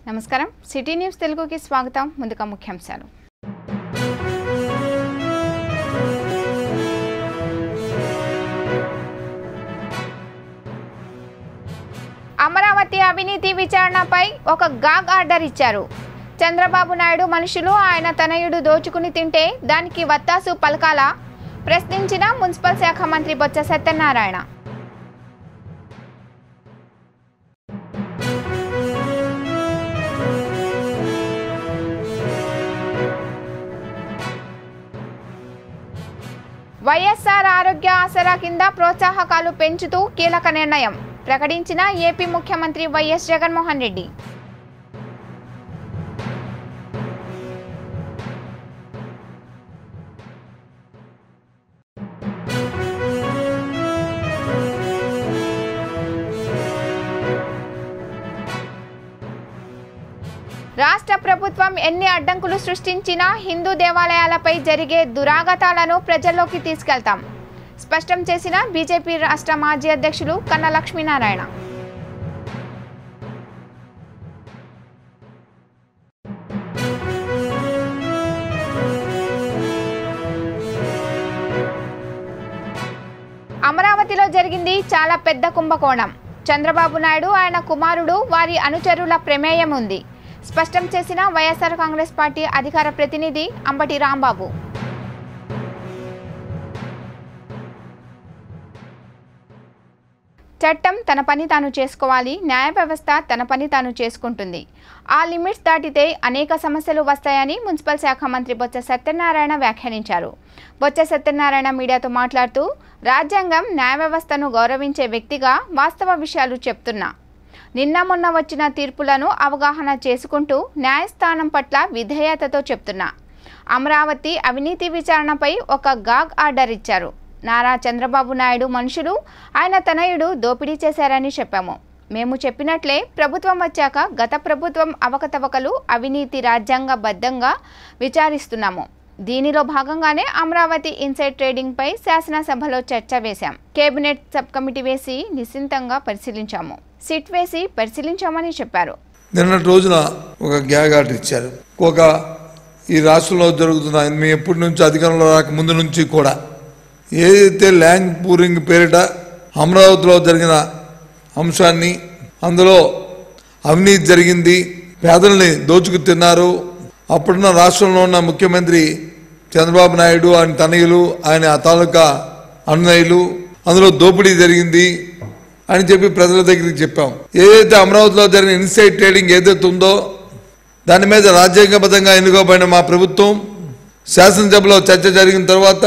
నమస్కారం city news తెలుగుకి స్వాగతం ముందుగా ముఖ్యాంశాలు అమరావతి అవినీతి విచారణపై ఒక గాగ్ ఆర్డర్ ఇచ్చారు చంద్రబాబు నాయుడు మనుషులు ఆయన తనయుడు దోచుకుని తింటే దానికి వత్తాసు పలకాల ప్రశ్నించిన మున్సిపల్ శాఖ మంత్రి బొత్స సత్యనారాయణ వైఎస్ఆర్ ఆరోగ్య ఆసరా కింద ప్రోత్సాహకాలు పెంచుతూ కీలక నిర్ణయం ప్రకటించిన ఏపీ ముఖ్యమంత్రి వైఎస్ జగన్మోహన్ రెడ్డి రాష్ట్ర ప్రభుత్వం ఎన్ని అడ్డంకులు సృష్టించినా హిందూ దేవాలయాలపై జరిగే దురాగతాలను ప్రజల్లోకి తీసుకెళ్తాం స్పష్టం చేసిన బీజేపీ రాష్ట్ర మాజీ అధ్యక్షులు కన్న లక్ష్మీనారాయణ అమరావతిలో జరిగింది చాలా పెద్ద కుంభకోణం చంద్రబాబు నాయుడు ఆయన కుమారుడు వారి అనుచరుల ప్రమేయం ఉంది స్పష్టం చేసిన వైఎస్ఆర్ కాంగ్రెస్ పార్టీ అధికార ప్రతినిధి అంబటి రాంబాబు చట్టం తన పని తాను చేసుకోవాలి న్యాయ వ్యవస్థ తన పని తాను చేసుకుంటుంది ఆ లిమిట్స్ దాటితే అనేక సమస్యలు వస్తాయని మున్సిపల్ శాఖ మంత్రి బొత్స సత్యనారాయణ వ్యాఖ్యానించారు బొత్స సత్యనారాయణ మీడియాతో మాట్లాడుతూ రాజ్యాంగం న్యాయ వ్యవస్థను గౌరవించే వ్యక్తిగా వాస్తవ విషయాలు చెప్తున్నా నిన్న మొన్న వచ్చిన తీర్పులను అవగాహన చేసుకుంటూ న్యాయస్థానం పట్ల విధేయతతో చెప్తున్నా అమరావతి అవినీతి విచారణపై ఒక గాగ్ ఆర్డర్ ఇచ్చారు నారా చంద్రబాబు నాయుడు మనుషులు ఆయన తనయుడు దోపిడీ చేశారని చెప్పాము మేము చెప్పినట్లే ప్రభుత్వం వచ్చాక గత ప్రభుత్వం అవకతవకలు అవినీతి రాజ్యాంగబద్ధంగా విచారిస్తున్నాము దీనిలో భాగంగానే అమరావతి ఇన్సైడ్ ట్రేడింగ్ పై శాసనసభలో చర్చ వేశాం కేబినెట్ సబ్ కమిటీ వేసి నిశ్చింతంగా పరిశీలించాము సిట్ వేసి పరిశీలించామని చెప్పారు నిన్నటి రోజున ఒక గ్యాగ్ ఆర్డర్ ఇచ్చారు ఒక ఈ రాష్ట్రంలో జరుగుతున్న మీ ఎప్పటి నుంచి అధికారంలో రాక ముందు నుంచి కూడా ఏదైతే ల్యాండ్ పూరింగ్ పేరిట అమరావతిలో జరిగిన అంశాన్ని అందులో అవినీతి జరిగింది పేదల్ని దోచుకు తిన్నారు అప్పుడున్న రాష్ట్రంలో ఉన్న ముఖ్యమంత్రి చంద్రబాబు నాయుడు ఆయన తనయులు ఆయన తాలూకా అన్నయ్యలు అందులో దోపిడీ జరిగింది అని చెప్పి ప్రజల దగ్గరికి చెప్పాం ఏదైతే అమరావతిలో జరిగిన ఇన్సైడ్ ట్రేడింగ్ ఏదైతే ఉందో దాని మీద రాజ్యాంగబద్ధంగా ఎన్నుకోబడిన మా ప్రభుత్వం శాసనసభలో చర్చ జరిగిన తర్వాత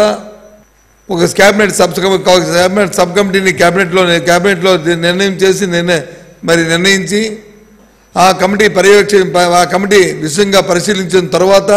ఒక క్యాబినెట్ సబ్ క్యాబినెట్ సబ్ కమిటీని క్యాబినెట్లో క్యాబినెట్లో నిర్ణయం చేసి నిర్ణయ మరి నిర్ణయించి ఆ కమిటీ పర్యవేక్షణ ఆ కమిటీ విషయంగా పరిశీలించిన తర్వాత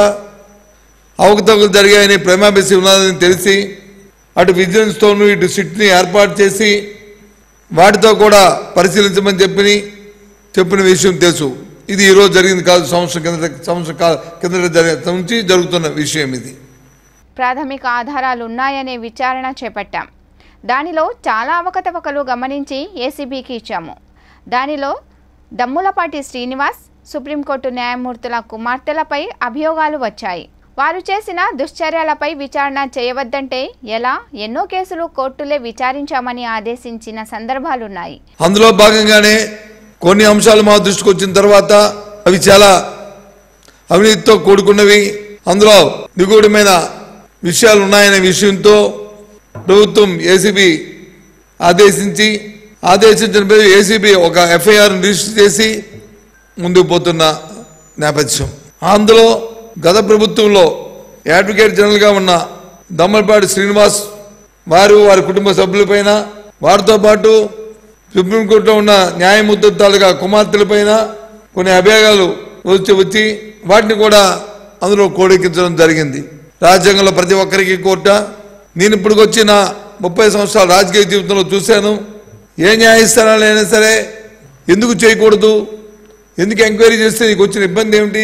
అవకతవకలు జరిగాయని ప్రేమాభిసి ఉన్నదని తెలిసి అటు విజిలెన్స్తోనూ ఇటు సిట్ని ఏర్పాటు చేసి వాటితో కూడా పరిశీలించమని చెప్పి చెప్పిన విషయం తెలుసు ఇది ఈరోజు జరిగింది కాదు సంవత్సరం కిందట సంవత్సరం కాదు కిందట జరిగిన నుంచి జరుగుతున్న విషయం ఇది ప్రాథమిక ఆధారాలు ఉన్నాయనే విచారణ చేపట్టాం దానిలో చాలా అవకతవకలు గమనించి ఏసీబీకి ఇచ్చాము దానిలో దమ్ములపాటి శ్రీనివాస్ సుప్రీంకోర్టు న్యాయమూర్తుల కుమార్తెలపై అభియోగాలు వచ్చాయి వారు చేసిన దుశ్చర్యలపై విచారణ చేయవద్దంటే ఎలా ఎన్నో కేసులు కోర్టులే విచారించామని ఆదేశించిన సందర్భాలున్నాయి అందులో భాగంగానే కొన్ని అంశాలు మా దృష్టికి వచ్చిన తర్వాత అవి చాలా అవినీతితో కూడుకున్నవి అందులో నిగూఢమైన విషయాలు ఉన్నాయనే విషయంతో ప్రభుత్వం ఏసీబీ ఆదేశించి ఆదేశించిన పేరు ఏసీబీ ఒక ఎఫ్ఐఆర్ రిజిస్టర్ చేసి ముందుకు పోతున్న నేపథ్యం అందులో గత ప్రభుత్వంలో అడ్వకేట్ జనరల్గా ఉన్న దమ్మలపాటి శ్రీనివాస్ వారు వారి కుటుంబ సభ్యులపైన వారితో పాటు సుప్రీంకోర్టులో ఉన్న న్యాయమూర్తుల తాలూకా కుమార్తెలపైన కొన్ని అభియోగాలు వచ్చి వచ్చి వాటిని కూడా అందులో కోడెక్కించడం జరిగింది రాజ్యాంగంలో ప్రతి ఒక్కరికి కోర్ట నేను ఇప్పటికి వచ్చిన ముప్పై సంవత్సరాల రాజకీయ జీవితంలో చూశాను ఏ న్యాయస్థానాలు అయినా సరే ఎందుకు చేయకూడదు ఎందుకు ఎంక్వైరీ చేస్తే నీకు వచ్చిన ఇబ్బంది ఏమిటి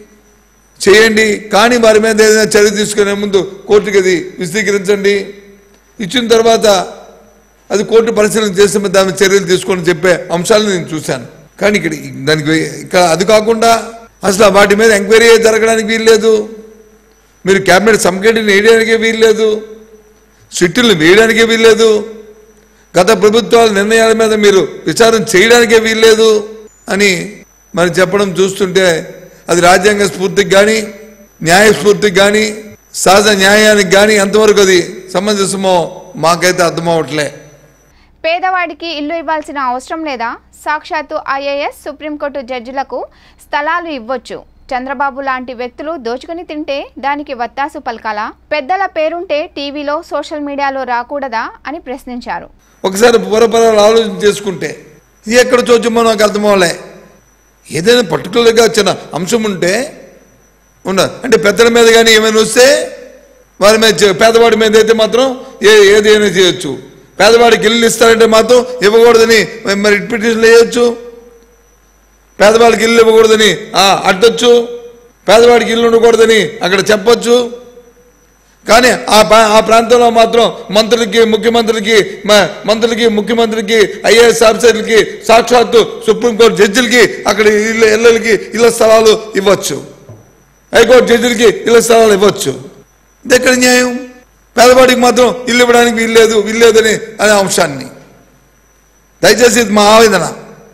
చేయండి కానీ వారి మీద ఏదైనా చర్య తీసుకునే ముందు కోర్టుకి అది విశదీకరించండి ఇచ్చిన తర్వాత అది కోర్టు పరిశీలన చేసి దాని మీద చర్యలు తీసుకొని చెప్పే అంశాలను నేను చూశాను కానీ ఇక్కడ దానికి ఇక్కడ అది కాకుండా అసలు వాటి మీద ఎంక్వైరీ జరగడానికి వీల్లేదు మీరు క్యాబినెట్ సబ్ కమిటీని వేయడానికే వీల్లేదు సిట్టులు వేయడానికే వీల్లేదు గత ప్రభుత్వాల నిర్ణయాల మీద మీరు విచారణ చేయడానికే వీల్లేదు అని మరి చెప్పడం చూస్తుంటే అది రాజ్యాంగ స్ఫూర్తికి కానీ న్యాయ స్ఫూర్తికి కానీ సహజ న్యాయానికి కానీ ఎంతవరకు అది సమంజసమో మాకైతే అర్థమవట్లే పేదవాడికి ఇల్లు ఇవ్వాల్సిన అవసరం లేదా సాక్షాత్తు ఐఏఎస్ సుప్రీంకోర్టు జడ్జిలకు స్థలాలు ఇవ్వొచ్చు చంద్రబాబు లాంటి వ్యక్తులు దోచుకుని తింటే దానికి వత్తాసు పలకాలా పెద్దల పేరుంటే టీవీలో సోషల్ మీడియాలో రాకూడదా అని ప్రశ్నించారు ఒకసారి పొరపరాలు ఆలోచన చేసుకుంటే ఇది ఎక్కడ చూద్దామో నాకు అర్థమవలే ఏదైనా పర్టికులర్గా చిన్న అంశం ఉంటే ఉన్న అంటే పెద్దల మీద కానీ ఏమైనా వస్తే వారి మీద చే- పేదవాడి మీద అయితే మాత్రం ఏ ఏదైనా చేయొచ్చు పేదవాడికి ఇల్లు ఇస్తారంటే మాత్రం ఇవ్వకూడదని మరి పిటిషన్లు వేయొచ్చు పేదవాడికి ఇల్లు ఇవ్వకూడదని ఆ, అడ్డొచ్చు పేదవాడికి ఇల్లు ఉండకూడదని అక్కడ చెప్పొచ్చు కానీ ఆ ప్రా- ఆ ప్రాంతంలో మాత్రం మంత్రులకి ముఖ్యమంత్రులకి మ- మంత్రులకి ముఖ్యమంత్రికి ఐఏఎస్ ఆఫీసర్లకి సాక్షాత్తు సుప్రీంకోర్టు జడ్జిలకి అక్కడ ఇల్లు ఇళ్ళకి ఇళ్ల స్థలాలు ఇవ్వచ్చు హైకోర్టు జడ్జిలకి ఇళ్ల స్థలాలు ఇవ్వచ్చు ఇది ఎక్కడ న్యాయం పేదవాడికి మాత్రం ఇల్లు ఇవ్వడానికి వీల్లేదు వీల్లేదని అనే అంశాన్ని దయచేసి ఇది మా ఆవేదన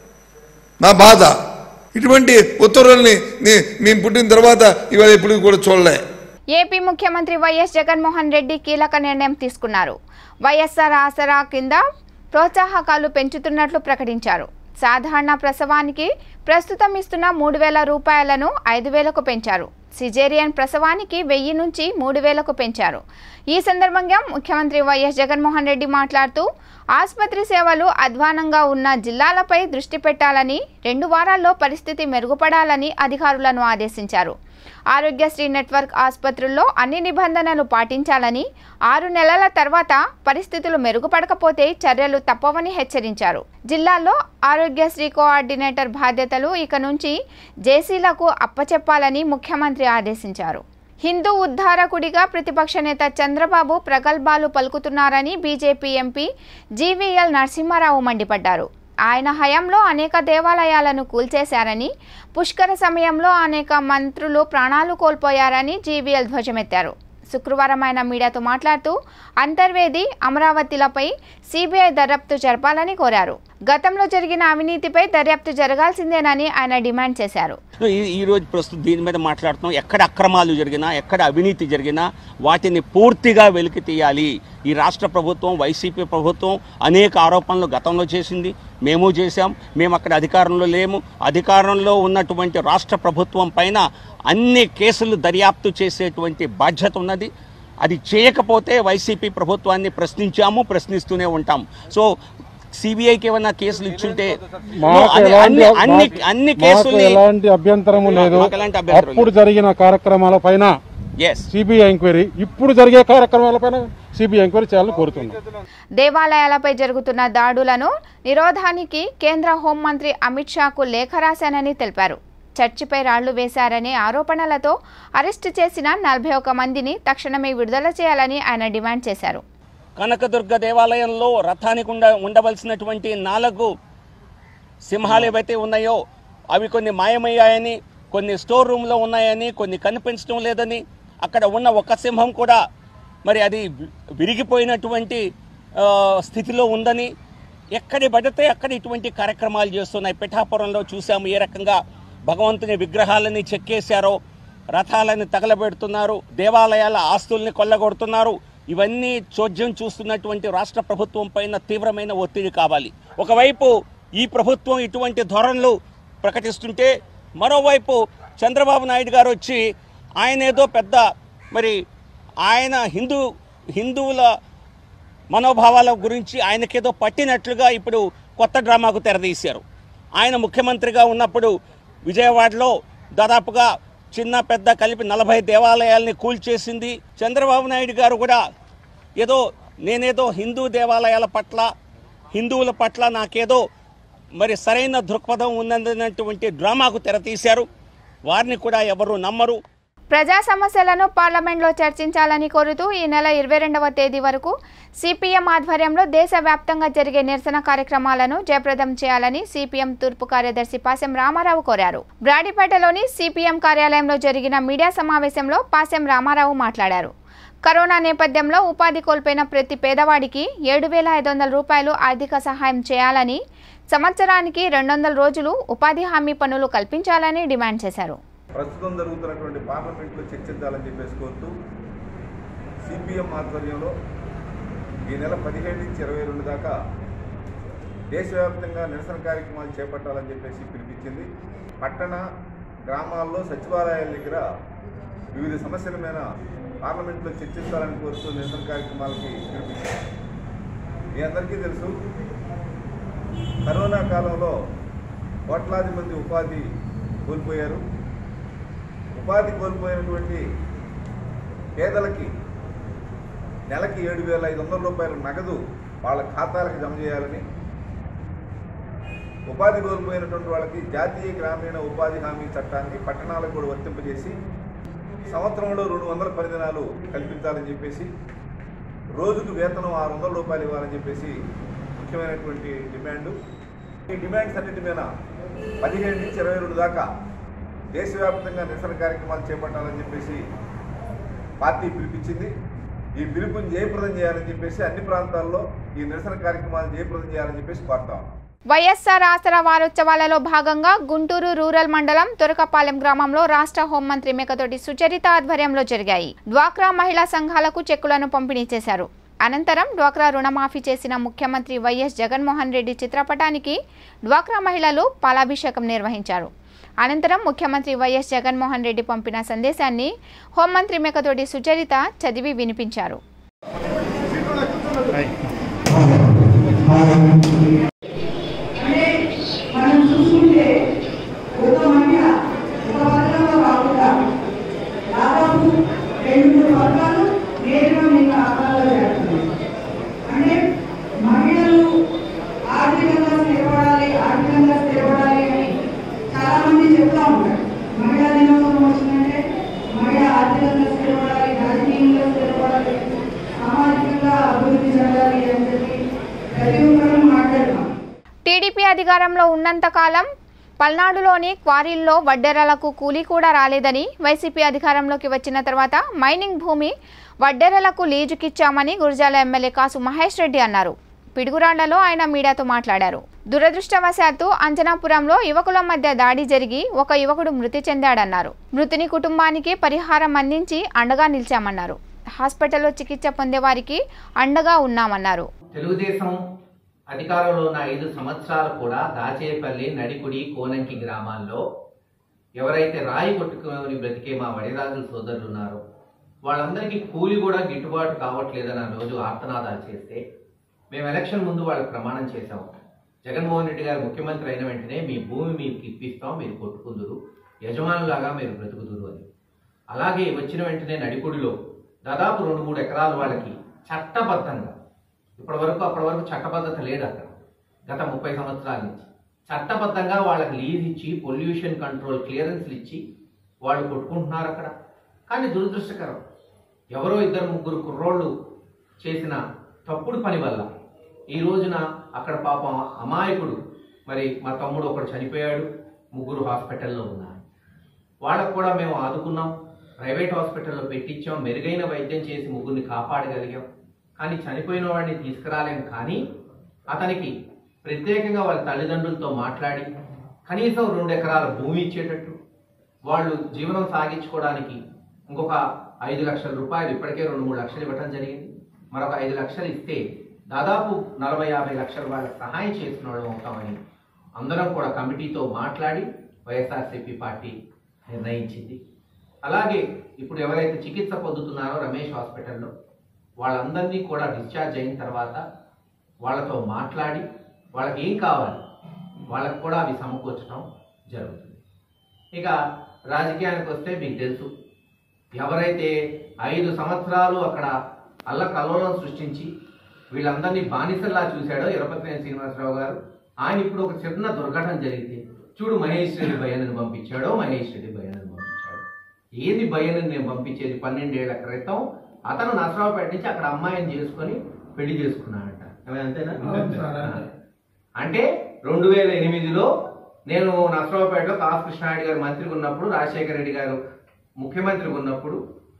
మా బాధ ఇటువంటి ఉత్తర్వుల్ని నే- మేము పుట్టిన తర్వాత ఇవాళ ఇప్పుడు కూడా చూడలే ఏపీ ముఖ్యమంత్రి వైఎస్ జగన్మోహన్ రెడ్డి కీలక నిర్ణయం తీసుకున్నారు వైఎస్ఆర్ ఆసరా కింద ప్రోత్సాహకాలు పెంచుతున్నట్లు ప్రకటించారు సాధారణ ప్రసవానికి ప్రస్తుతం ఇస్తున్న మూడు వేల రూపాయలను ఐదు వేలకు పెంచారు సిజేరియన్ ప్రసవానికి వెయ్యి నుంచి మూడు వేలకు పెంచారు ఈ సందర్భంగా ముఖ్యమంత్రి వైఎస్ జగన్మోహన్ రెడ్డి మాట్లాడుతూ ఆసుపత్రి సేవలు అధ్వానంగా ఉన్న జిల్లాలపై దృష్టి పెట్టాలని రెండు వారాల్లో పరిస్థితి మెరుగుపడాలని అధికారులను ఆదేశించారు ఆరోగ్యశ్రీ నెట్వర్క్ ఆసుపత్రుల్లో అన్ని నిబంధనలు పాటించాలని ఆరు నెలల తర్వాత పరిస్థితులు మెరుగుపడకపోతే చర్యలు తప్పవని హెచ్చరించారు జిల్లాల్లో ఆరోగ్యశ్రీ కోఆర్డినేటర్ బాధ్యతలు ఇక నుంచి జేసీలకు అప్పచెప్పాలని ముఖ్యమంత్రి ఆదేశించారు హిందూ ఉద్ధారకుడిగా ప్రతిపక్ష నేత చంద్రబాబు ప్రగల్భాలు పలుకుతున్నారని బీజేపీ ఎంపీ జీవీఎల్ నరసింహారావు మండిపడ్డారు ఆయన హయాంలో అనేక దేవాలయాలను కూల్చేశారని పుష్కర సమయంలో అనేక మంత్రులు ప్రాణాలు కోల్పోయారని జీవీఎల్ ధ్వజమెత్తారు శుక్రవారం ఆయన మీడియాతో మాట్లాడుతూ అంతర్వేది అమరావతిలపై సిబిఐ దర్యాప్తు జరపాలని కోరారు గతంలో జరిగిన అవినీతిపై దర్యాప్తు జరగాల్సిందేనని ఆయన డిమాండ్ చేశారు ఈ ఈ రోజు ప్రస్తుతం దీని మీద మాట్లాడుతున్నాం ఎక్కడ అక్రమాలు జరిగినా ఎక్కడ అవినీతి జరిగినా వాటిని పూర్తిగా వెలికి తీయాలి ఈ రాష్ట్ర ప్రభుత్వం వైసీపీ ప్రభుత్వం అనేక ఆరోపణలు గతంలో చేసింది మేము చేశాం మేము అక్కడ అధికారంలో లేము అధికారంలో ఉన్నటువంటి రాష్ట్ర ప్రభుత్వం పైన అన్ని కేసులు దర్యాప్తు చేసేటువంటి బాధ్యత ఉన్నది అది చేయకపోతే వైసీపీ ప్రభుత్వాన్ని ప్రశ్నించాము ప్రశ్నిస్తూనే ఉంటాం సో సిబిఐకి ఏమైనా కేసులు ఇచ్చుంటే మాకు అన్ని- ఎలాంటి అన్ని అన్ని మాకు- అన్ని మాకు కేసుల్ని ఎలాంటి అభ్యంతరము లేదు మాకు ఎలాంటి అభ్యంతరం అప్పుడు జరిగిన కార్యక్రమాల పైన ఎస్ సిబిఐ ఎంక్వైరీ ఇప్పుడు జరిగే కార్యక్రమాల పైన సిబిఐ ఎంక్వైరీ చేయాలని కోరుతున్నాం దేవాలయాలపై జరుగుతున్న దాడులను నిరోధానికి కేంద్ర హోంమంత్రి అమిత్ షాకు లేఖ రాశానని తెలిపారు చర్చిపై రాళ్లు వేశారనే ఆరోపణలతో అరెస్టు చేసిన నలభై ఒక్క మందిని తక్షణమే విడుదల చేయాలని ఆయన డిమాండ్ చేశారు కనకదుర్గ దేవాలయంలో రథానికి ఉండ ఉండవలసినటువంటి నాలుగు సింహాలు ఏవైతే ఉన్నాయో అవి కొన్ని మాయమయ్యాయని కొన్ని స్టోర్ రూమ్లో ఉన్నాయని కొన్ని కనిపించడం లేదని అక్కడ ఉన్న ఒక సింహం కూడా మరి అది వి- విరిగిపోయినటువంటి ఆ, స్థితిలో ఉందని ఎక్కడి పడితే అక్కడ ఇటువంటి కార్యక్రమాలు చేస్తున్నాయి పిఠాపురంలో చూసాము ఏ రకంగా భగవంతుని విగ్రహాలని చెక్కేశారో రథాలని తగలబెడుతున్నారు దేవాలయాల ఆస్తుల్ని కొల్లగొడుతున్నారు ఇవన్నీ చోద్యం చూస్తున్నటువంటి రాష్ట్ర ప్రభుత్వం పైన తీవ్రమైన ఒత్తిడి కావాలి ఒకవైపు ఈ ప్రభుత్వం ఇటువంటి ధోరణులు ప్రకటిస్తుంటే మరోవైపు చంద్రబాబు నాయుడు గారు వచ్చి ఆయన ఏదో పెద్ద మరి ఆయన హిందూ హిందువుల మనోభావాల గురించి ఆయనకేదో పట్టినట్లుగా ఇప్పుడు కొత్త డ్రామాకు తెరదీశారు ఆయన ముఖ్యమంత్రిగా ఉన్నప్పుడు విజయవాడలో దాదాపుగా చిన్న పెద్ద కలిపి నలభై దేవాలయాల్ని కూల్చేసింది చంద్రబాబు నాయుడు గారు కూడా ఏదో నేనేదో హిందూ దేవాలయాల పట్ల హిందువుల పట్ల నాకేదో మరి సరైన దృక్పథం ఉన్నదన్నటువంటి డ్రామాకు తెరతీశారు వారిని కూడా ఎవరు నమ్మరు ప్రజా సమస్యలను పార్లమెంట్లో చర్చించాలని కోరుతూ ఈ నెల ఇరవై రెండవ తేదీ వరకు సిపిఎం ఆధ్వర్యంలో దేశవ్యాప్తంగా జరిగే నిరసన కార్యక్రమాలను జయప్రదం చేయాలని సిపిఎం తూర్పు కార్యదర్శి పాసెం రామారావు కోరారు బ్రాడీపేటలోని సిపిఎం కార్యాలయంలో జరిగిన మీడియా సమావేశంలో పాసెం రామారావు మాట్లాడారు కరోనా నేపథ్యంలో ఉపాధి కోల్పోయిన ప్రతి పేదవాడికి ఏడు వేల ఐదు వందల రూపాయలు ఆర్థిక సహాయం చేయాలని సంవత్సరానికి రెండు వందల రోజులు ఉపాధి హామీ పనులు కల్పించాలని డిమాండ్ చేశారు ప్రస్తుతం జరుగుతున్నటువంటి పార్లమెంట్లో చర్చించాలని చెప్పేసి కోరుతూ సిపిఎం ఆధ్వర్యంలో ఈ నెల పదిహేడు నుంచి ఇరవై రెండు దాకా దేశవ్యాప్తంగా నిరసన కార్యక్రమాలు చేపట్టాలని చెప్పేసి పిలిపించింది పట్టణ గ్రామాల్లో సచివాలయాల దగ్గర వివిధ సమస్యల మీద పార్లమెంట్లో చర్చించాలని కోరుతూ నిరసన కార్యక్రమాలకి పిలిపించింది మీ అందరికీ తెలుసు కరోనా కాలంలో కోట్లాది మంది ఉపాధి కోల్పోయారు ఉపాధి కోల్పోయినటువంటి పేదలకి నెలకి ఏడు వేల ఐదు వందల రూపాయల నగదు వాళ్ళ ఖాతాలకు జమ చేయాలని ఉపాధి కోల్పోయినటువంటి వాళ్ళకి జాతీయ గ్రామీణ ఉపాధి హామీ చట్టాన్ని పట్టణాలకు కూడా వర్తింపజేసి సంవత్సరంలో రెండు వందల పని దినాలు కల్పించాలని చెప్పేసి రోజుకు వేతనం ఆరు వందల రూపాయలు ఇవ్వాలని చెప్పేసి ముఖ్యమైనటువంటి డిమాండు ఈ డిమాండ్స్ అన్నిటి మీద పదిహేడు నుంచి ఇరవై రెండు దాకా దేశవ్యాప్తంగా నిరసన కార్యక్రమాలు చేపట్టాలని చెప్పేసి పార్టీ పిలిపించింది ఈ పిలుపుని జయప్రదం చేయాలని చెప్పేసి అన్ని ప్రాంతాల్లో ఈ నిరసన కార్యక్రమాలు జయప్రదం చేయాలని చెప్పేసి కోరుతాం వైఎస్ఆర్ ఆసరా వారోత్సవాలలో భాగంగా గుంటూరు రూరల్ మండలం తురకపాలెం గ్రామంలో రాష్ట్ర హోంమంత్రి మేకతోటి సుచరిత ఆధ్వర్యంలో జరిగాయి డ్వాక్రా మహిళా సంఘాలకు చెక్కులను పంపిణీ చేశారు అనంతరం డ్వాక్రా రుణమాఫీ చేసిన ముఖ్యమంత్రి వైఎస్ జగన్మోహన్ రెడ్డి చిత్రపటానికి డ్వాక్రా మహిళలు పాలాభిషేకం నిర్వహించారు అనంతరం ముఖ్యమంత్రి వైఎస్ జగన్మోహన్ రెడ్డి పంపిన సందేశాన్ని హోంమంత్రి మేకతోటి సుచరిత చదివి వినిపించారు అంటే మనం చూసుకుంటే ఒక మహిళ ఒక వర్గంలో కాకుండా దాదాపు రెండు మూడు వర్గాలు నేరుగా మీకు ఆధారాలు చేస్తున్నాయి అంటే మహిళలు ఆర్థికంగా స్థిరపడాలి ఆర్థికంగా స్థిరపడాలి అని చాలా మంది చెప్తా ఉంటారు మహిళా దినోత్సవం వచ్చిందంటే మహిళ ఆర్థికంగా స్థిరపడాలి రాజకీయంగా స్థిరపడాలి సామాజికంగా అభివృద్ధి చెందాలి అని చెప్పి ప్రతి ఒక్కరూ మాట్లాడతాం టీడీపీ అధికారంలో ఉన్నంత కాలం పల్నాడులోని క్వారీల్లో వడ్డెరలకు కూలీ కూడా రాలేదని వైసీపీ అధికారంలోకి వచ్చిన తర్వాత మైనింగ్ భూమి వడ్డెరలకు లీజుకిచ్చామని గురజాల ఎమ్మెల్యే కాసు మహేష్ రెడ్డి అన్నారు పిడుగురాళ్లలో ఆయన మీడియాతో మాట్లాడారు దురదృష్టవశాత్తు అంజనాపురంలో యువకుల మధ్య దాడి జరిగి ఒక యువకుడు మృతి చెందాడన్నారు మృతుని కుటుంబానికి పరిహారం అందించి అండగా నిలిచామన్నారు హాస్పిటల్లో చికిత్స పొందేవారికి అండగా ఉన్నామన్నారు తెలుగుదేశం అధికారంలో ఉన్న ఐదు సంవత్సరాలు కూడా దాచేపల్లి నడికుడి కోనంకి గ్రామాల్లో ఎవరైతే రాయి కొట్టుకుని బ్రతికే మా వడిరాజుల సోదరులు ఉన్నారో వాళ్ళందరికీ కూలి కూడా గిట్టుబాటు కావట్లేదని ఆ రోజు ఆర్తనాదాలు చేస్తే మేము ఎలక్షన్ ముందు వాళ్ళకి ప్రమాణం చేశాం జగన్మోహన్ రెడ్డి గారు ముఖ్యమంత్రి అయిన వెంటనే మీ భూమి మీకు ఇప్పిస్తాం మీరు కొట్టుకుందురు యజమానులాగా మీరు బ్రతుకుదురు అని అలాగే వచ్చిన వెంటనే నడికుడిలో దాదాపు రెండు మూడు ఎకరాలు వాళ్ళకి చట్టబద్ధంగా ఇప్పటి వరకు అప్పటి వరకు చట్టబద్ధత లేదు అక్కడ గత ముప్పై సంవత్సరాల నుంచి చట్టబద్ధంగా వాళ్ళకి లీజ్ ఇచ్చి పొల్యూషన్ కంట్రోల్ క్లియరెన్స్లు ఇచ్చి వాళ్ళు కొట్టుకుంటున్నారు అక్కడ కానీ దురదృష్టకరం ఎవరో ఇద్దరు ముగ్గురు కుర్రోళ్ళు చేసిన తప్పుడు పని వల్ల ఈ రోజున అక్కడ పాపం అమాయకుడు మరి మా తమ్ముడు ఒకడు చనిపోయాడు ముగ్గురు హాస్పిటల్లో ఉన్నారు వాళ్ళకు కూడా మేము ఆదుకున్నాం ప్రైవేట్ హాస్పిటల్లో పెట్టించాం మెరుగైన వైద్యం చేసి ముగ్గురిని కాపాడగలిగాం కానీ చనిపోయిన వాడిని తీసుకురాలేం కానీ అతనికి ప్రత్యేకంగా వాళ్ళ తల్లిదండ్రులతో మాట్లాడి కనీసం రెండు ఎకరాల భూమి ఇచ్చేటట్టు వాళ్ళు జీవనం సాగించుకోవడానికి ఇంకొక ఐదు లక్షల రూపాయలు ఇప్పటికే రెండు మూడు లక్షలు ఇవ్వటం జరిగింది మరొక ఐదు లక్షలు ఇస్తే దాదాపు నలభై యాభై లక్షల వాళ్ళకి సహాయం చేసిన వాళ్ళం అవుతామని అందరం కూడా కమిటీతో మాట్లాడి వైఎస్ఆర్సీపీ పార్టీ నిర్ణయించింది అలాగే ఇప్పుడు ఎవరైతే చికిత్స పొందుతున్నారో రమేష్ హాస్పిటల్లో వాళ్ళందరినీ కూడా డిశ్చార్జ్ అయిన తర్వాత వాళ్ళతో మాట్లాడి వాళ్ళకి ఏం కావాలి వాళ్ళకు కూడా అవి సమకూర్చడం జరుగుతుంది ఇక రాజకీయానికి వస్తే మీకు తెలుసు ఎవరైతే ఐదు సంవత్సరాలు అక్కడ అల్లకల్లోలం సృష్టించి వీళ్ళందరినీ బానిసల్లా చూశాడో ఇరపతినేని శ్రీనివాసరావు గారు ఆయన ఇప్పుడు ఒక చిన్న దుర్ఘటన జరిగితే చూడు మహేష్ రెడ్డి భయాన్ని పంపించాడో మహేష్ రెడ్డి భయాన్ని పంపించాడు ఏది భయని నేను పంపించేది పన్నెండేళ్ల క్రితం అతను నసరావుపేట నుంచి అక్కడ అమ్మాయిని చేసుకొని పెళ్లి చేసుకున్నాడంట ఏమైనా అంతేనా అంటే రెండు వేల ఎనిమిదిలో నేను నసరావుపేటలో కాసు కృష్ణారెడ్డి గారు మంత్రిగా ఉన్నప్పుడు రాజశేఖర రెడ్డి గారు ముఖ్యమంత్రిగా ఉన్నప్పుడు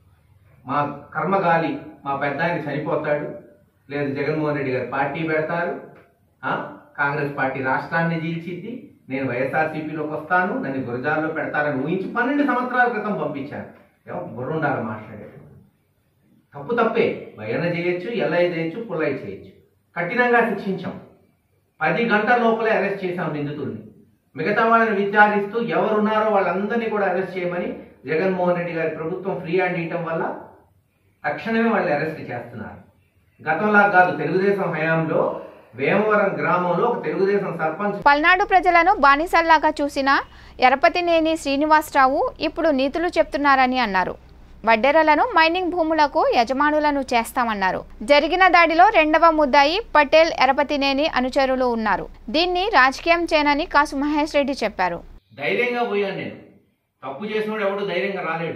మా కర్మగాలి మా పెద్ద ఆయన చనిపోతాడు లేదా జగన్మోహన్ రెడ్డి గారు పార్టీ పెడతారు ఆ, కాంగ్రెస్ పార్టీ రాష్ట్రాన్ని జీల్చిద్ది నేను వైఎస్ఆర్సీపీలోకి వస్తాను నన్ను గురజాల్లో పెడతారని ఊహించి పన్నెండు సంవత్సరాల క్రితం పంపించారు ఏమో బుర్రుండాలి మాట్లాడేది తప్పు తప్పే భయన చేయొచ్చు ఎల్ఐ చేయొచ్చు పుల్లై చేయొచ్చు కఠినంగా శిక్షించాం పది గంటల లోపలే అరెస్ట్ చేశాం నిందితుడిని మిగతా వాళ్ళని విచారిస్తూ ఎవరున్నారో వాళ్ళందరినీ కూడా అరెస్ట్ చేయమని జగన్మోహన్ రెడ్డి గారి ప్రభుత్వం ఫ్రీ హ్యాండ్ ఇవ్వటం వల్ల తక్షణమే వాళ్ళు అరెస్ట్ చేస్తున్నారు గతంలా కాదు తెలుగుదేశం హయాంలో వేమవరం గ్రామంలో ఒక తెలుగుదేశం సర్పంచ్ పల్నాడు ప్రజలను బానిసల్లాగా చూసిన ఎరపతినేని శ్రీనివాసరావు ఇప్పుడు నీతులు చెప్తున్నారని అన్నారు వడ్డెరలను మైనింగ్ భూములకు యజమానులను చేస్తామన్నారు జరిగిన దాడిలో రెండవ ముద్దాయి పటేల్ ఎరపతినేని అనుచరులు ఉన్నారు దీన్ని రాజకీయం చేయనని కాసు మహేష్ రెడ్డి చెప్పారు ధైర్యంగా పోయాను నేను తప్పు చేసినోడు ఎవడు ధైర్యంగా రాలేడు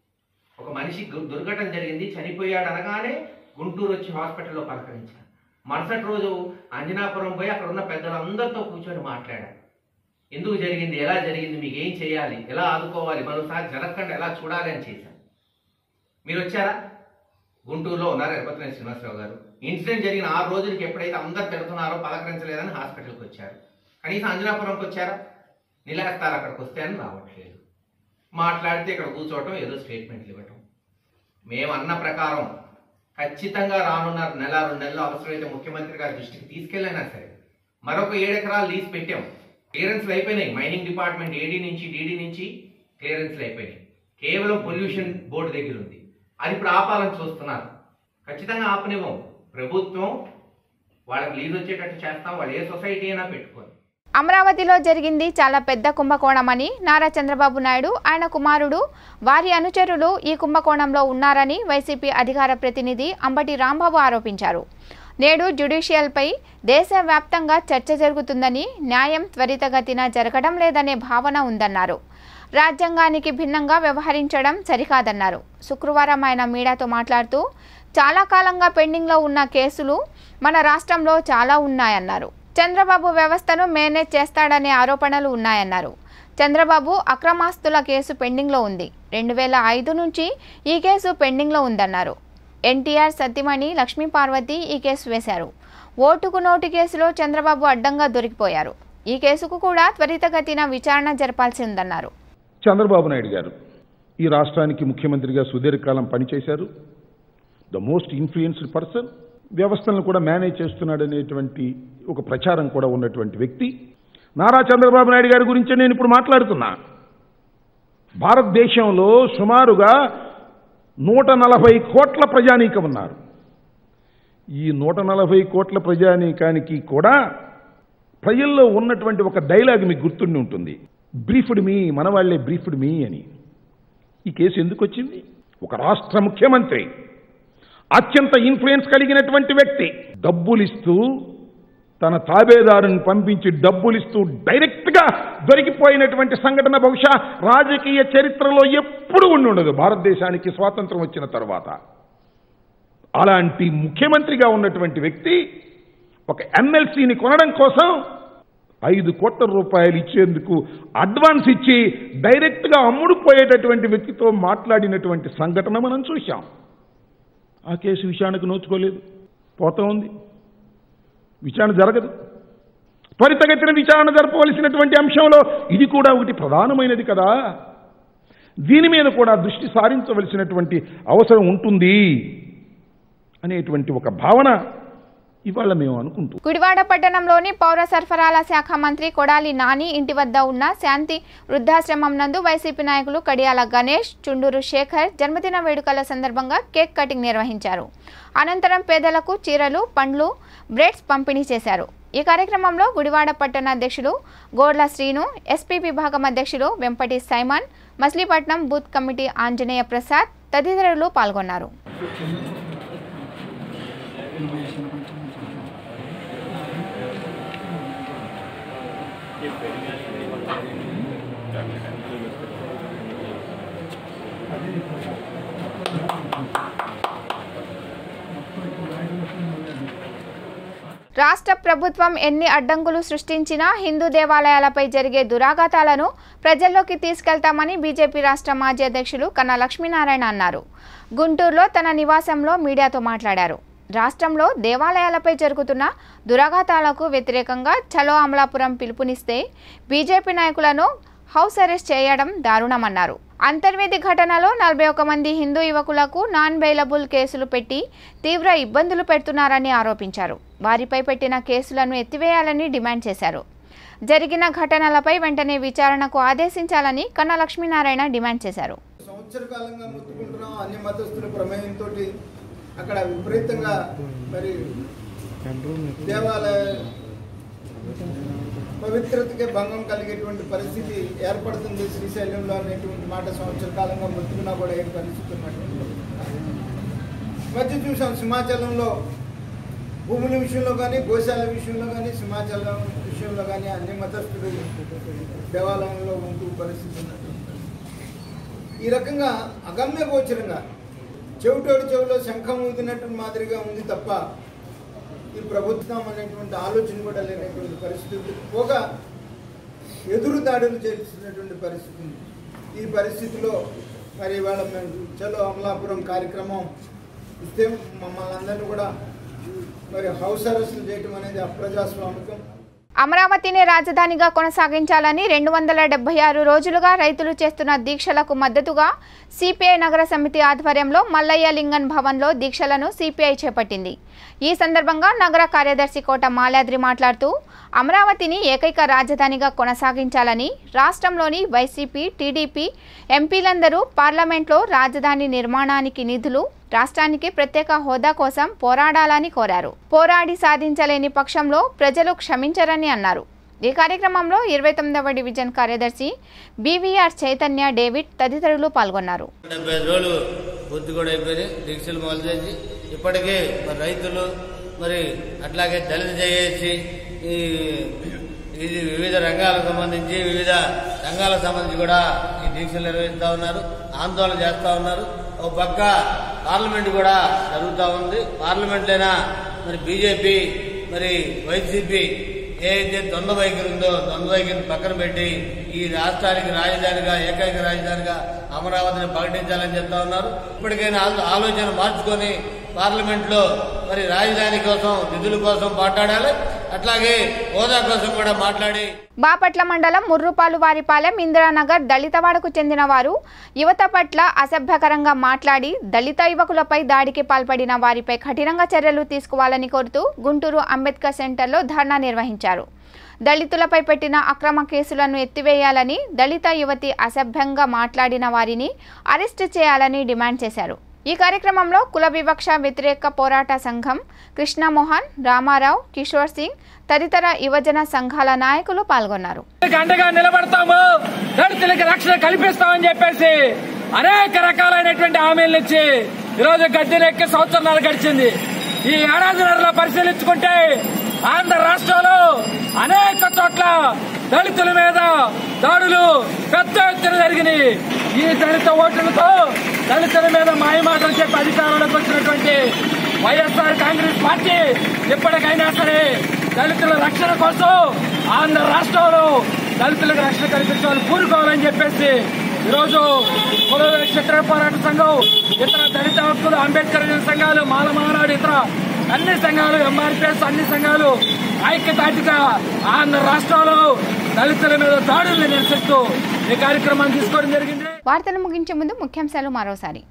ఒక మనిషి గు- దుర్ఘటన జరిగింది చనిపోయాడు అనగానే గుంటూరు వచ్చి హాస్పిటల్లో పలకరించాను మరుసటి రోజు అంజనాపురం పోయి అక్కడ ఉన్న పెద్దలందరితో కూర్చొని మాట్లాడాను ఎందుకు జరిగింది ఎలా జరిగింది మీకు ఏం చేయాలి ఎలా ఆదుకోవాలి మరోసారి జరగకుండా ఎలా చూడాలి అని చేశాను మీరు వచ్చారా గుంటూరులో ఉన్నారు ఎరపతినేని శ్రీనివాసరావు గారు ఇన్సిడెంట్ జరిగిన ఆరు రోజులకి ఎప్పుడైతే అందరు తిడుతున్నారో పలకరించలేదని హాస్పిటల్కి వచ్చారు కనీసం అంజనాపురంకి వచ్చారా నిలేస్తారు అక్కడికి వస్తే అని రావట్లేదు మాట్లాడితే ఇక్కడ కూర్చోవటం ఏదో స్టేట్మెంట్లు ఇవ్వటం మేము అన్న ప్రకారం ఖచ్చితంగా రానున్న నెల రెండు నెలలు అవసరమైతే ముఖ్యమంత్రి గారి దృష్టికి తీసుకెళ్ళైనా సరే మరొక ఏడు ఎకరాలు లీజ్ పెట్టాం క్లియరెన్స్లు అయిపోయినాయి మైనింగ్ డిపార్ట్మెంట్ ఏడీ నుంచి డీడీ నుంచి క్లియరెన్స్లు అయిపోయినాయి కేవలం పొల్యూషన్ బోర్డు దగ్గర ఉంది అది ఇప్పుడు ఆపాలని చూస్తున్నారు ఖచ్చితంగా ఆపనివ్వం ప్రభుత్వం వాళ్ళకి లీజ్ వచ్చేటట్టు చేస్తాం వాళ్ళు ఏ సొసైటీ అయినా పెట్టుకొని అమరావతిలో జరిగింది చాలా పెద్ద కుంభకోణమని నారా చంద్రబాబు నాయుడు ఆయన కుమారుడు వారి అనుచరులు ఈ కుంభకోణంలో ఉన్నారని వైసీపీ అధికార ప్రతినిధి అంబటి రాంబాబు ఆరోపించారు నేడు జ్యుడిషియల్పై దేశవ్యాప్తంగా చర్చ జరుగుతుందని న్యాయం త్వరితగతిన జరగడం లేదనే భావన ఉందన్నారు రాజ్యాంగానికి భిన్నంగా వ్యవహరించడం సరికాదన్నారు శుక్రవారం ఆయన మీడియాతో మాట్లాడుతూ చాలా కాలంగా పెండింగ్లో ఉన్న కేసులు మన రాష్ట్రంలో చాలా ఉన్నాయన్నారు చంద్రబాబు వ్యవస్థను మేనేజ్ చేస్తాడనే ఆరోపణలు ఉన్నాయన్నారు చంద్రబాబు అక్రమాస్తుల కేసు పెండింగ్లో ఉంది రెండు వేల ఐదు నుంచి ఈ కేసు పెండింగ్లో ఉందన్నారు ఎన్టీఆర్ సత్యమణి లక్ష్మీ పార్వతి ఈ కేసు వేశారు ఓటుకు నోటు కేసులో చంద్రబాబు అడ్డంగా దొరికిపోయారు ఈ కేసుకు కూడా త్వరితగతిన విచారణ జరపాల్సి ఉందన్నారు చంద్రబాబు నాయుడు గారు ఈ రాష్ట్రానికి ముఖ్యమంత్రిగా సుదీర్ఘకాలం పనిచేశారు ద మోస్ట్ ఇన్ఫ్లుయెన్స్డ్ పర్సన్ వ్యవస్థలను కూడా మేనేజ్ చేస్తున్నాడు అనేటువంటి ఒక ప్రచారం కూడా ఉన్నటువంటి వ్యక్తి నారా చంద్రబాబు నాయుడు గారి గురించే నేను ఇప్పుడు మాట్లాడుతున్నా భారతదేశంలో సుమారుగా నూట నలభై కోట్ల ప్రజానీకం ఉన్నారు ఈ నూట నలభై కోట్ల ప్రజానీకానికి కూడా ప్రజల్లో ఉన్నటువంటి ఒక డైలాగ్ మీకు గుర్తుండి ఉంటుంది బ్రీఫ్డ్ మీ మన వాళ్ళే బ్రీఫ్డ్ మీ అని ఈ కేసు ఎందుకు వచ్చింది ఒక రాష్ట్ర ముఖ్యమంత్రి అత్యంత ఇన్ఫ్లుయెన్స్ కలిగినటువంటి వ్యక్తి డబ్బులిస్తూ తన తాబేదారుని పంపించి డబ్బులిస్తూ డైరెక్ట్గా దొరికిపోయినటువంటి సంఘటన బహుశా రాజకీయ చరిత్రలో ఎప్పుడు ఉండి ఉండదు భారతదేశానికి స్వాతంత్రం వచ్చిన తర్వాత అలాంటి ముఖ్యమంత్రిగా ఉన్నటువంటి వ్యక్తి ఒక ఎమ్మెల్సీని కొనడం కోసం ఐదు కోట్ల రూపాయలు ఇచ్చేందుకు అడ్వాన్స్ ఇచ్చి డైరెక్ట్గా అమ్ముడుపోయేటటువంటి వ్యక్తితో మాట్లాడినటువంటి సంఘటన మనం చూశాం ఆ కేసు విచారణకు నోచుకోలేదు పోతా ఉంది విచారణ జరగదు త్వరితగతిన విచారణ జరపవలసినటువంటి అంశంలో ఇది కూడా ఒకటి ప్రధానమైనది కదా దీని మీద కూడా దృష్టి సారించవలసినటువంటి అవసరం ఉంటుంది అనేటువంటి ఒక భావన ఇవాళ మేము అనుకుంటూ గుడివాడ పట్టణంలోని పౌర సరఫరాల శాఖ మంత్రి కొడాలి నాని ఇంటి వద్ద ఉన్న శాంతి వృద్ధాశ్రమం నందు వైసీపీ నాయకులు కడియాల గణేష్ చుండూరు శేఖర్ జన్మదిన వేడుకల సందర్భంగా కేక్ కటింగ్ నిర్వహించారు అనంతరం పేదలకు చీరలు పండ్లు బ్రెడ్స్ పంపిణీ చేశారు ఈ కార్యక్రమంలో గుడివాడ పట్టణ అధ్యక్షులు గోడ్ల శ్రీను ఎస్పీ విభాగం అధ్యక్షులు Vempati Simon Machilipatnam booth committee Anjaneya Prasad తదితరులు పాల్గొన్నారు రాష్ట్ర ప్రభుత్వం ఎన్ని అడ్డంకులు సృష్టించినా హిందూ దేవాలయాలపై జరిగే దురాఘాతాలను ప్రజల్లోకి తీసుకెళ్తామని బీజేపీ రాష్ట్ర మాజీ అధ్యక్షులు కన్నా లక్ష్మీనారాయణ అన్నారు గుంటూరులో తన నివాసంలో మీడియాతో మాట్లాడారు రాష్ట్రంలో దేవాలయాలపై జరుగుతున్న దురాఘాతాలకు వ్యతిరేకంగా చలో అమలాపురం పిలుపునిస్తే బీజేపీ నాయకులను హౌస్ అరెస్ట్ చేయడం దారుణమన్నారు అంతర్వేది ఘటనలో నలభై ఒక మంది హిందూ యువకులకు నాన్ బెయిలబుల్ కేసులు పెట్టి తీవ్ర ఇబ్బందులు పెడుతున్నారని ఆరోపించారు వారిపై పెట్టిన కేసులను ఎత్తివేయాలని డిమాండ్ చేశారు జరిగిన ఘటనలపై వెంటనే విచారణకు ఆదేశించాలని కన్నా లక్ష్మీనారాయణ డిమాండ్ చేశారు సంవత్సర కాలంగా మొత్తుకుంటున్నాం అన్ని మతస్థుల ప్రమేయంతో అక్కడ విపరీతంగా మరి దేవాలయ పవిత్రతకే భంగం కలిగేటువంటి పరిస్థితి ఏర్పడుతుంది శ్రీశైలంలో అనేటువంటి మాట సంవత్సర కాలంగా మొత్తుకున్నా కూడా ఏం పరిస్థితి ఉన్నటువంటి మధ్య చూసాం సింహాచలంలో భూముల విషయంలో కానీ గోశాల విషయంలో కానీ సింహాచలం విషయంలో కానీ అన్ని మతస్థులు దేవాలయంలో ఉంటూ పరిస్థితి ఉన్నటువంటి ఈ రకంగా అగమ్య గోచరంగా చెవిటోడి చెవిలో శంఖం ఊదినట్టు మాదిరిగా ఉంది తప్ప ఈ ప్రభుత్వం అనేటువంటి ఆలోచన కూడా లేనటువంటి పరిస్థితి పోగా ఎదురు దాడులు చేసినటువంటి పరిస్థితి ఉంది ఈ పరిస్థితిలో మరి ఇవాళ మేము చలో అమలాపురం కార్యక్రమం ఇస్తే మమ్మల్ని అందరినీ కూడా మరి హౌస్ అరెస్టులు చేయటం అనేది అప్రజాస్వామికం అమరావతిని రాజధానిగా కొనసాగించాలని రెండు వందల డెబ్బై ఆరు రోజులుగా రైతులు చేస్తున్న దీక్షలకు మద్దతుగా సిపిఐ నగర సమితి ఆధ్వర్యంలో మల్లయ్య లింగన్ భవన్లో దీక్షలను సిపిఐ చేపట్టింది ఈ సందర్భంగా నగర కార్యదర్శి కోట మాలాద్రి మాట్లాడుతూ అమరావతిని ఏకైక రాజధానిగా కొనసాగించాలని రాష్ట్రంలోని వైసీపీ టీడీపీ ఎంపీలందరూ పార్లమెంట్లో రాజధాని నిర్మాణానికి నిధులు రాష్ట్రానికి ప్రత్యేక హోదా కోసం పోరాడాలని కోరారు పోరాడి సాధించలేని పక్షంలో ప్రజలు క్షమించరని అన్నారు ఈ కార్యక్రమంలో ఇరవై తొమ్మిదవ డివిజన్ కార్యదర్శి బీవీఆర్ చైతన్య డేవిడ్ తదితరులు పాల్గొన్నారు డెబ్బై ఐదు రోజులు పూర్తి కూడా అయిపోయినాయి దీక్షలు మొదలు చేసి ఇప్పటికే మరి రైతులు మరి అట్లాగే దళిత చేసి ఈ ఇది వివిధ రంగాలకు సంబంధించి వివిధ రంగాలకు సంబంధించి కూడా ఈ దీక్షలు నిర్వహిస్తూ ఉన్నారు ఆందోళన చేస్తూ ఉన్నారు ఒక పక్క పార్లమెంట్ కూడా జరుగుతూ ఉంది పార్లమెంట్లైనా మరి బీజేపీ మరి వైసీపీ ఏదైతే ద్వంద్వ వైఖరి ఉందో ద్వంద్వ వైఖరిని పక్కన పెట్టి ఈ రాష్ట్రానికి రాజధానిగా ఏకైక రాజధానిగా అమరావతిని ప్రకటించాలని చెప్తా ఉన్నారు ఇప్పటికైనా ఆలో- ఆలోచన మార్చుకొని పార్లమెంట్ లో మరి రాజధాని కోసం నిధుల కోసం మాట్లాడాలి అట్లాగే హోదా కోసం కూడా మాట్లాడి బాపట్ల మండలం ముర్రుపాలు వారిపాలెం ఇందిరానగర్ దళితవాడకు చెందిన వారు యువత పట్ల అసభ్యకరంగా మాట్లాడి దళిత యువకులపై దాడికి పాల్పడిన వారిపై కఠినంగా చర్యలు తీసుకోవాలని కోరుతూ గుంటూరు అంబేద్కర్ సెంటర్లో ధర్నా నిర్వహించారు దళితులపై పెట్టిన అక్రమ కేసులను ఎత్తివేయాలని దళిత యువతి అసభ్యంగా మాట్లాడిన వారిని అరెస్టు చేయాలని డిమాండ్ చేశారు ఈ కార్యక్రమంలో కుల వివక్ష వ్యతిరేక పోరాట సంఘం కృష్ణమోహన్ రామారావు కిషోర్ సింగ్ తదితర యువజన సంఘాల నాయకులు పాల్గొన్నారు అండగా నిలబడతాము దళితులకి రక్షణ కల్పిస్తామని చెప్పేసి అనేక రకాలైనటువంటి హామీలు ఇచ్చి ఈరోజు గద్దెనెక్కి సంవత్సరాలు గడిచింది ఈ ఏడాదిన్నరలో పరిశీలించుకుంటే ఆంధ్ర రాష్ట్రంలో అనేక చోట్ల దళితుల మీద దాడులు పెద్ద ఎత్తున జరిగినాయి ఈ దళిత ఓట్లతో దళితుల మీద మాయమాటలు చెప్పి అధికారంలోకి వచ్చినటువంటి వైఎస్ఆర్ కాంగ్రెస్ పార్టీ ఇప్పటికైనా సరే దళితుల రక్షణ కోసం ఆంధ్ర రాష్ట్రంలో దళితులకు రక్షణ కల్పించాలని కూరుకోవాలని చెప్పేసి ఈరోజు కుల క్షత్ర పోరాట సంఘం ఇతర దళిత హక్కులు అంబేద్కర్ సంఘాలు మాల మహానాడు ఇతర అన్ని సంఘాలు ఎంఆర్పిఎస్ అన్ని సంఘాలు ఐక్యతాటిగా ఆంధ్ర రాష్ట్రంలో దళితుల మీద దాడుల్ని నిరసిస్తూ ఈ కార్యక్రమాన్ని తీసుకోవడం జరిగింది వార్తలు ముగించే ముందు ముఖ్యాంశాలు మరోసారి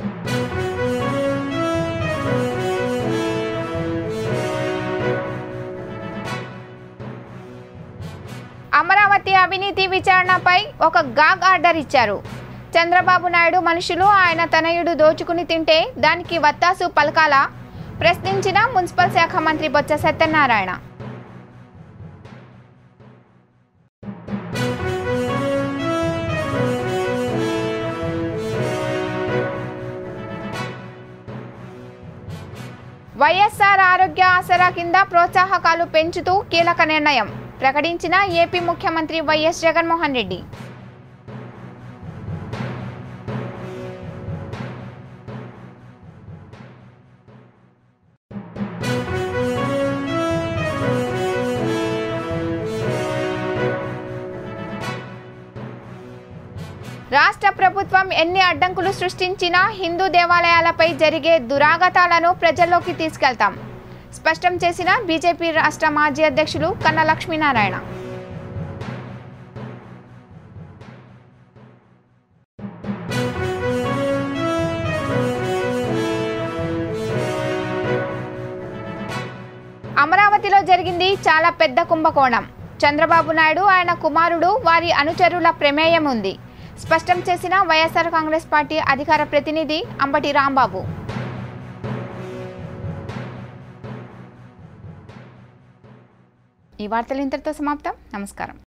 అమరావతి అవినీతి విచారణపై ఒక గాగ్ ఆర్డర్ ఇచ్చారు చంద్రబాబు నాయుడు మనుషులు ఆయన తనయుడు దోచుకుని తింటే దానికి వత్తాసు పలకాల ప్రశ్నించిన మున్సిపల్ శాఖ మంత్రి బొత్స సత్యనారాయణ వైఎస్ఆర్ ఆరోగ్య ఆసరా కింద ప్రోత్సాహకాలు పెంచుతూ కీలక నిర్ణయం ప్రకటించిన ఏపీ ముఖ్యమంత్రి వైఎస్ జగన్మోహన్ రెడ్డి ప్రభుత్వం ఎన్ని అడ్డంకులు సృష్టించినా హిందూ దేవాలయాలపై జరిగే దురాగతాలను ప్రజల్లోకి తీసుకెళ్తాం స్పష్టం చేసిన బీజేపీ రాష్ట్ర మాజీ అధ్యక్షులు కన్న లక్ష్మీనారాయణ అమరావతిలో జరిగింది చాలా పెద్ద కుంభకోణం చంద్రబాబు నాయుడు ఆయన కుమారుడు వారి అనుచరుల ప్రమేయం ఉంది స్పష్టం చేసిన వైఎస్ఆర్ కాంగ్రెస్ పార్టీ అధికార ప్రతినిధి అంబటి రాంబాబు ఈ వార్తలు ఇంతటితో సమాప్తం నమస్కారం